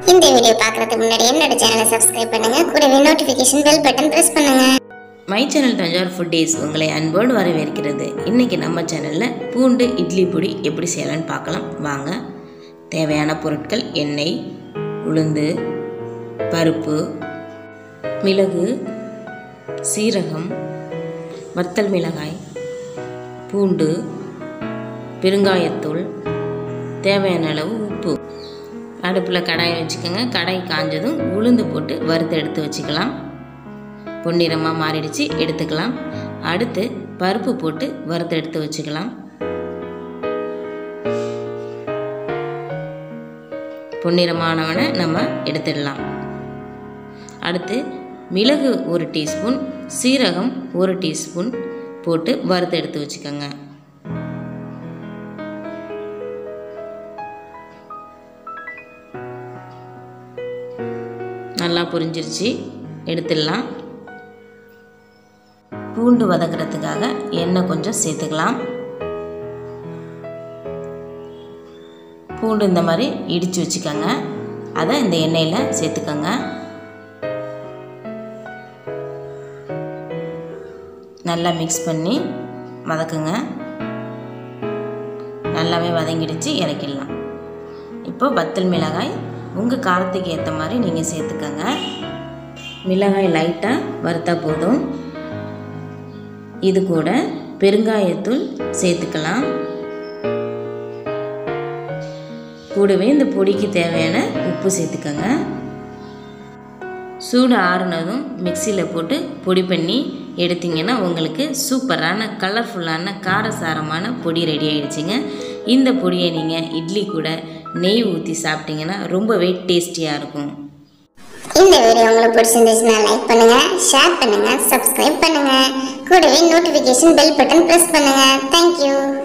இந்த வீடியோ பார்க்கறதுக்கு முன்னாடி என்னோட சேனலை சப்ஸ்கிரைப் பண்ணுங்க கூடவே நோட்டிஃபிகேஷன் பெல் பட்டன் பிரஸ் பண்ணுங்க my channel Thanjavur food days உங்களை அன்போடு வரவேற்கிறது இன்றைக்கி நம்ம சேனலில் பூண்டு இட்லி பொடி எப்படி செய்யலாம்னு பார்க்கலாம் வாங்க தேவையான பொருட்கள் எண்ணெய் உளுந்து பருப்பு மிளகு சீரகம் வத்தல் மிளகாய் பூண்டு பெருங்காயத்தூள் தேவையான அளவு உப்பு அடுப்பில் கடாயை வச்சுக்கோங்க கடாய் காஞ்சதும் உளுந்து போட்டு வறுத்து எடுத்து வச்சுக்கலாம் பொன்னிறமாக மாறிடுச்சு எடுத்துக்கலாம் அடுத்து பருப்பு போட்டு வறுத்து எடுத்து வச்சுக்கலாம் பொன்னிறமானவனை நம்ம எடுத்துடலாம் அடுத்து மிளகு ஒரு டீஸ்பூன் சீரகம் ஒரு டீஸ்பூன் போட்டு வறுத்து எடுத்து வச்சுக்கோங்க நல்லா புரிஞ்சிருச்சு எடுத்துடலாம் பூண்டு வதக்கிறதுக்காக எண்ணெய் கொஞ்சம் சேர்த்துக்கலாம் பூண்டு இந்த மாதிரி இடித்து வச்சுக்கோங்க அதை இந்த எண்ணெயில் சேர்த்துக்கோங்க நல்லா மிக்ஸ் பண்ணி வதக்குங்க நல்லாவே வதங்கிடுச்சு இறக்கிடலாம் இப்போ வத்தல் மிளகாய் உங்கள் காரத்துக்கு ஏற்ற மாதிரி நீங்கள் சேர்த்துக்கோங்க மிளகாய் லைட்டாக வறுத்தா போதும் இது கூட பெருங்காயத்தூள் சேர்த்துக்கலாம் கூடவே இந்த பொடிக்கு தேவையான உப்பு சேர்த்துக்கோங்க சூடு ஆறுனதும் மிக்சியில் போட்டு பொடி பண்ணி எடுத்திங்கன்னா உங்களுக்கு சூப்பரான கலர்ஃபுல்லான காரசாரமான பொடி ரெடி ஆயிடுச்சுங்க இந்த பொடியை நீங்கள் இட்லி கூட நெய் ஊற்றி சாப்பிட்டீங்கன்னா ரொம்பவே டேஸ்டியாக இருக்கும் இந்த வீடியோ உங்களுக்கு பிடிச்சிருந்துச்சுன்னா லைக் பண்ணுங்க ஷேர் பண்ணுங்க சப்ஸ்கிரைப் பண்ணுங்க கூடவே நோட்டிஃபிகேஷன் பெல் பட்டன் பிரஸ் பண்ணுங்க தேங்க்யூ